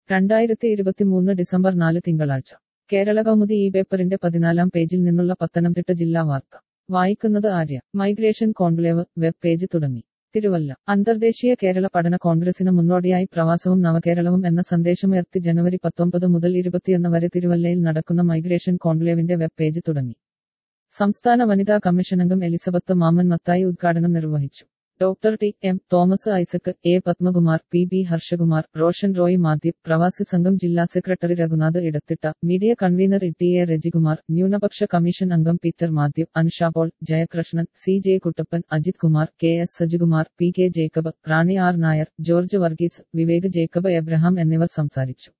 രണ്ടായിരത്തി ഇരുപത്തിമൂന്ന് ഡിസംബർ നാല് തിങ്കളാഴ്ച കേരള കൗമുദി ഈ പേപ്പറിന്റെ പതിനാലാം പേജിൽ നിന്നുള്ള പത്തനംതിട്ട ജില്ലാ വാർത്ത വായിക്കുന്നത് Arya migration conclave web page തുടങ്ങി തിരുവല്ല അന്തർദേശീയ കേരള പഠന കോൺഗ്രസിന് മുന്നോടിയായി പ്രവാസവും നവകേരളവും എന്ന സന്ദേശമുയർത്തി ജനുവരി പത്തൊമ്പത് മുതൽ ഇരുപത്തിയൊന്ന് വരെ തിരുവല്ലയിൽ നടക്കുന്ന മൈഗ്രേഷൻ കോൺക്ലേവിന്റെ വെബ് പേജ് തുടങ്ങി സംസ്ഥാന വനിതാ കമ്മീഷൻ അംഗം എലിസബത്ത് മാമൻ മത്തായി ഉദ്ഘാടനം നിർവഹിച്ചു doctor T M Thomas Isaac A Padmakumar P B Harshakumar Roshan Roy Mathew Pravasi Sangham ജില്ലാ secretary Raghunath Edathitta media convener T A Rajikumar ന്യൂനപക്ഷ കമ്മീഷൻ അംഗം Peter Mathew Anusha Paul Jayakrishnan C J Kuttappan Ajith Kumar K S Sajikumar P K Jacob Rani R Nair George Varghese Vivek Jacob Abraham എന്നിവർ സംസാരിച്ചു